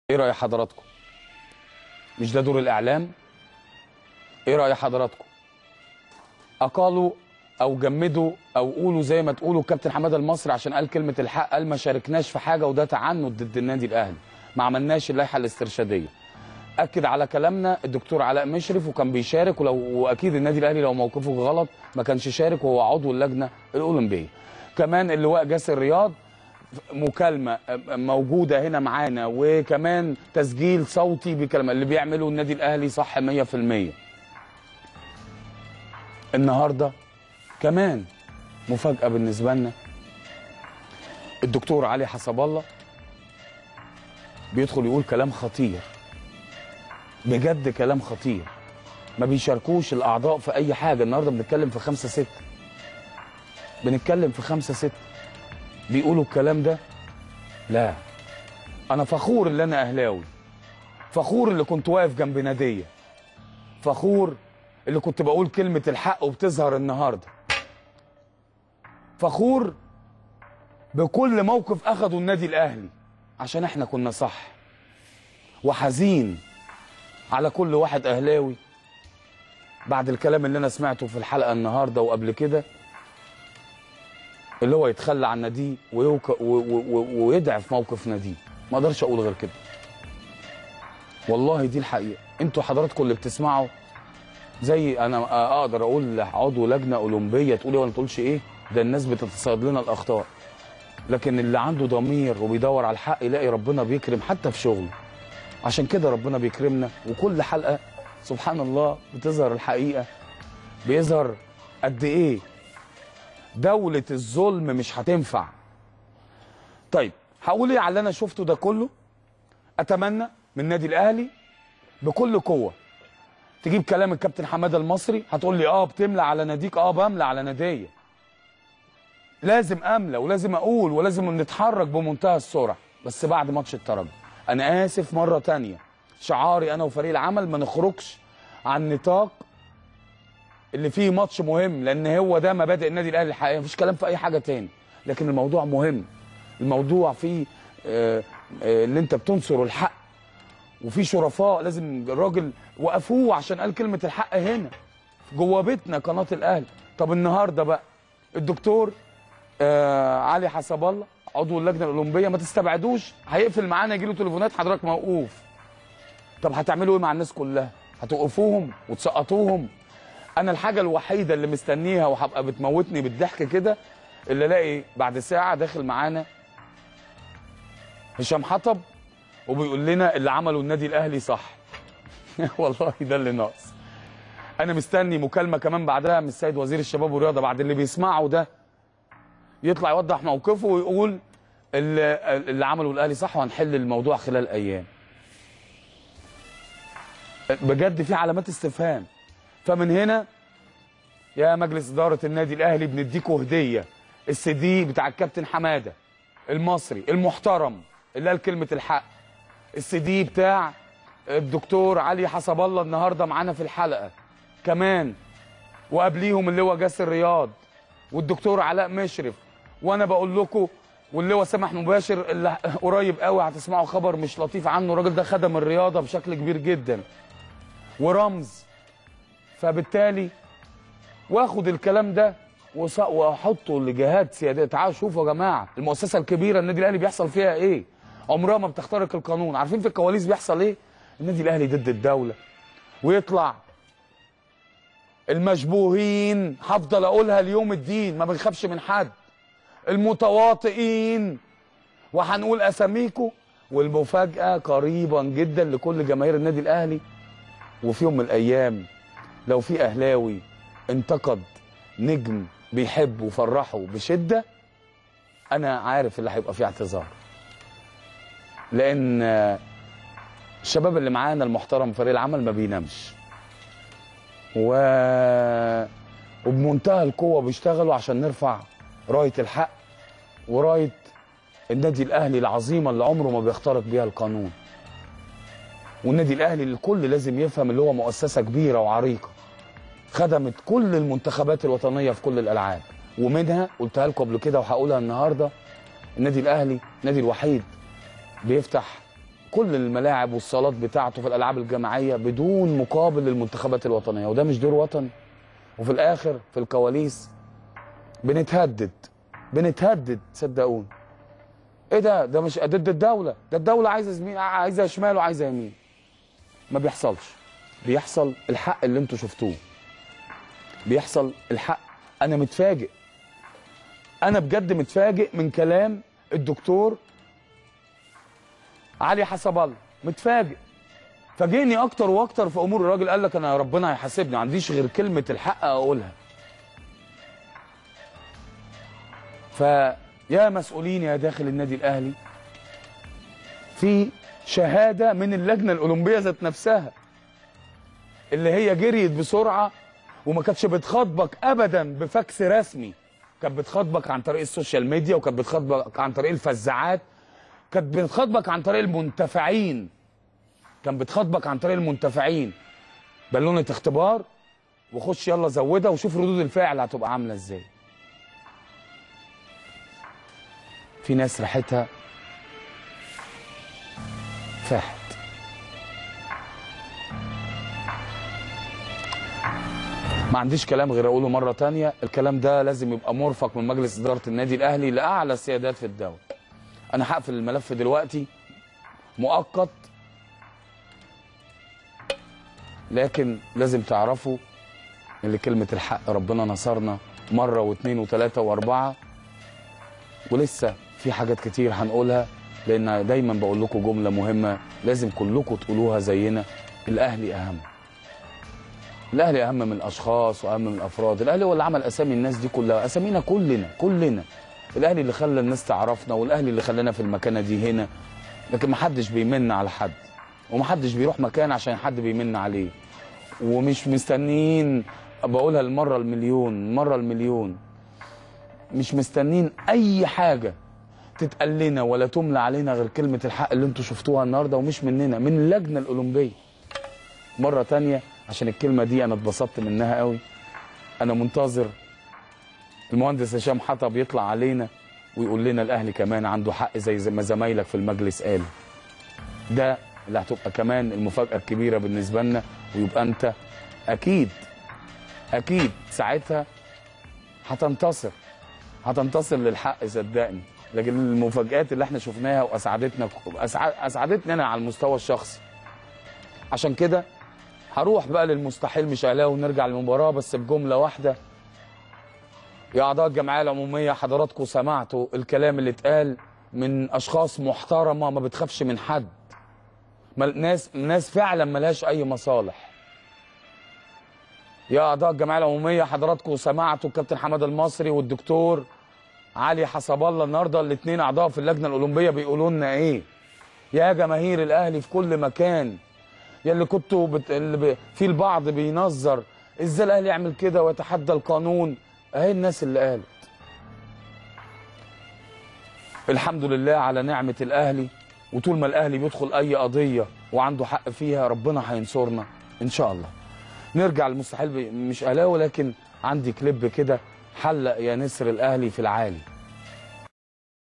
ايه راي حضراتكم مش ده دور الاعلام ايه راي حضراتكم اقالوا او جمدوا او قولوا زي ما تقولوا الكابتن حماده المصري عشان قال كلمه الحق قال ما شاركناش في حاجه وده تعنت ضد النادي الاهلي ما عملناش اللائحه الاسترشاديه اكد على كلامنا الدكتور علاء مشرف وكان بيشارك ولو واكيد النادي الاهلي لو موقفه غلط ما كانش شارك وهو عضو اللجنه الاولمبيه كمان اللواء جاسر رياض مكالمه موجوده هنا معانا وكمان تسجيل صوتي بكلمه اللي بيعمله النادي الاهلي صح 100% النهارده كمان مفاجاه بالنسبه لنا الدكتور علي حسب الله بيدخل يقول كلام خطير بجد كلام خطير ما بيشاركوش الاعضاء في اي حاجه النهارده بنتكلم في خمسة ستة بنتكلم في خمسة ستة بيقولوا الكلام ده لا انا فخور اللي انا اهلاوي فخور اللي كنت واقف جنب ناديه فخور اللي كنت بقول كلمه الحق وبتظهر النهارده فخور بكل موقف اخده النادي الاهلي عشان احنا كنا صح وحزين على كل واحد اهلاوي بعد الكلام اللي انا سمعته في الحلقه النهارده وقبل كده اللي هو يتخلى عن ناديه ويوك... و... و... و... ويضعف موقف ناديه ما اقدرش اقول غير كده والله دي الحقيقه انتوا حضراتكم اللي بتسمعوا زي انا اقدر اقول لعضو لجنه اولمبيه تقول ايه ولا ما تقولش ايه ده الناس بتتصيد لنا الاخطاء لكن اللي عنده ضمير وبيدور على الحق يلاقي ربنا بيكرم حتى في شغله عشان كده ربنا بيكرمنا وكل حلقه سبحان الله بتظهر الحقيقه بيظهر قد ايه دولة الظلم مش هتنفع طيب هقول ايه على اللي انا شفته ده كله اتمنى من النادي الاهلي بكل قوه تجيب كلام الكابتن حماده المصري هتقول لي اه بتملى على ناديك اه بملى على ناديه لازم املى ولازم اقول ولازم نتحرك بمنتهى السرعه بس بعد ماتش الترجي انا اسف مره تانية شعاري انا وفريق العمل ما نخرجش عن نطاق اللي فيه ماتش مهم لان هو ده مبادئ النادي الاهلي الحقيقيه مفيش كلام في اي حاجه تاني لكن الموضوع مهم الموضوع فيه آه آه اللي انت بتنصر الحق وفي شرفاء لازم الراجل وقفوه عشان قال كلمه الحق هنا جوه بيتنا قناه الاهلي طب النهارده بقى الدكتور آه علي حسب الله عضو اللجنه الاولمبيه ما تستبعدوش هيقفل معانا يجي له تليفونات حضرتك موقوف طب هتعملوا ايه مع الناس كلها هتوقفوهم وتسقطوهم انا الحاجه الوحيده اللي مستنيها وهبقى بتموتني بالضحك كده اللي الاقي بعد ساعه داخل معانا هشام حطب وبيقول لنا اللي عمله النادي الاهلي صح والله ده اللي ناقص انا مستني مكالمه كمان بعدها من السيد وزير الشباب والرياضه بعد اللي بيسمعه ده يطلع يوضح موقفه ويقول اللي, اللي عمله الاهلي صح وهنحل الموضوع خلال ايام بجد في علامات استفهام فمن هنا يا مجلس اداره النادي الاهلي بنديكوا هديه السي دي بتاع الكابتن حماده المصري المحترم اللي قال كلمه الحق السي دي بتاع الدكتور علي حسب الله النهارده معانا في الحلقه كمان وقبليهم اللي هو جاسر رياض والدكتور علاء مشرف وانا بقول لكم واللي هو سامح مباشر اللي قريب قوي هتسمعوا خبر مش لطيف عنه الراجل ده خدم الرياضه بشكل كبير جدا ورمز فبالتالي واخد الكلام ده واحطه لجهات سياديه تعالوا شوفوا يا جماعه المؤسسه الكبيره النادي الاهلي بيحصل فيها ايه عمرها ما بتخترق القانون عارفين في الكواليس بيحصل ايه النادي الاهلي ضد الدوله ويطلع المشبوهين هفضل اقولها ليوم الدين ما بنخافش من حد المتواطئين وهنقول اساميكم والمفاجاه قريبا جدا لكل جماهير النادي الاهلي وفي يوم من الايام لو في اهلاوي انتقد نجم بيحب وفرحه بشده انا عارف اللي هيبقى فيه اعتذار لان الشباب اللي معانا المحترم فريق العمل ما بينامش و... وبمنتهى القوه بيشتغلوا عشان نرفع رايه الحق ورايه النادي الاهلي العظيمه اللي عمره ما بيخترق بيها القانون والنادي الاهلي الكل لازم يفهم اللي هو مؤسسه كبيره وعريقه خدمت كل المنتخبات الوطنيه في كل الالعاب ومنها قلتها لكم قبل كده وهقولها النهارده النادي الاهلي النادي الوحيد بيفتح كل الملاعب والصالات بتاعته في الالعاب الجماعيه بدون مقابل للمنتخبات الوطنيه وده مش دور وطني وفي الاخر في الكواليس بنتهدد بنتهدد صدقوني ايه ده ده مش ضد الدوله ده الدوله عايزه زميل عايزه شمال وعايزه يمين ما بيحصلش بيحصل الحق اللي انتوا شفتوه بيحصل الحق انا متفاجئ انا بجد متفاجئ من كلام الدكتور علي حسب الله متفاجئ فاجئني اكتر واكتر في امور الراجل قال لك انا ربنا هيحاسبني ما عنديش غير كلمه الحق اقولها فيا مسؤولين يا داخل النادي الاهلي في شهاده من اللجنه الاولمبيه ذات نفسها اللي هي جريت بسرعه وما كانتش بتخاطبك ابدا بفاكس رسمي كانت بتخاطبك عن طريق السوشيال ميديا وكانت بتخاطبك عن طريق الفزاعات كانت بتخاطبك عن طريق المنتفعين كان بتخاطبك عن طريق المنتفعين بالونه اختبار وخش يلا زودها وشوف ردود الفعل هتبقى عامله ازاي في ناس ريحتها فاحت ما عنديش كلام غير اقوله مره تانية الكلام ده لازم يبقى مرفق من مجلس اداره النادي الاهلي لاعلى السيادات في الدوله انا هقفل الملف دلوقتي مؤقت لكن لازم تعرفوا ان كلمه الحق ربنا نصرنا مره واثنين وثلاثه واربعه ولسه في حاجات كتير هنقولها لان دايما بقول لكم جمله مهمه لازم كلكم تقولوها زينا الاهلي اهم الاهلي اهم من الاشخاص واهم من الافراد الاهلي هو اللي عمل اسامي الناس دي كلها اسامينا كلنا كلنا الاهلي اللي خلى الناس تعرفنا والاهلي اللي خلانا في المكانه دي هنا لكن ما حدش بيمن على حد وما حدش بيروح مكان عشان حد بيمن عليه ومش مستنيين بقولها المره المليون المره المليون مش مستنين اي حاجه تتقال لنا ولا تملى علينا غير كلمه الحق اللي انتوا شفتوها النهارده ومش مننا من اللجنه الاولمبيه مره تانية عشان الكلمه دي انا اتبسطت منها قوي انا منتظر المهندس هشام حطب يطلع علينا ويقول لنا الاهلي كمان عنده حق زي زي ما زمايلك في المجلس قالوا ده اللي هتبقى كمان المفاجاه الكبيره بالنسبه لنا ويبقى انت اكيد اكيد ساعتها هتنتصر هتنتصر للحق صدقني لكن المفاجآت اللي احنا شفناها واسعدتنا أسعد اسعدتني انا على المستوى الشخصي عشان كده هروح بقى للمستحيل مش اهلاوي ونرجع للمباراه بس بجمله واحده يا اعضاء الجمعيه العموميه حضراتكم سمعتوا الكلام اللي اتقال من اشخاص محترمه ما بتخافش من حد ما- ناس ناس فعلا ملهاش اي مصالح يا اعضاء الجمعيه العموميه حضراتكم سمعتوا الكابتن حماد المصري والدكتور علي حسب الله النهارده الاثنين اعضاء في اللجنه الاولمبيه بيقولوا لنا ايه يا جماهير الاهلي في كل مكان يا اللي كنتوا بت... اللي ب... في البعض بينظر ازاي الاهلي يعمل كده ويتحدى القانون اهي الناس اللي قالت الحمد لله على نعمه الاهلي وطول ما الاهلي بيدخل اي قضيه وعنده حق فيها ربنا هينصرنا ان شاء الله نرجع للمستحيل ب- مش اهلاوي لكن عندي كليب كده حلق يا نسر الاهلي في العالي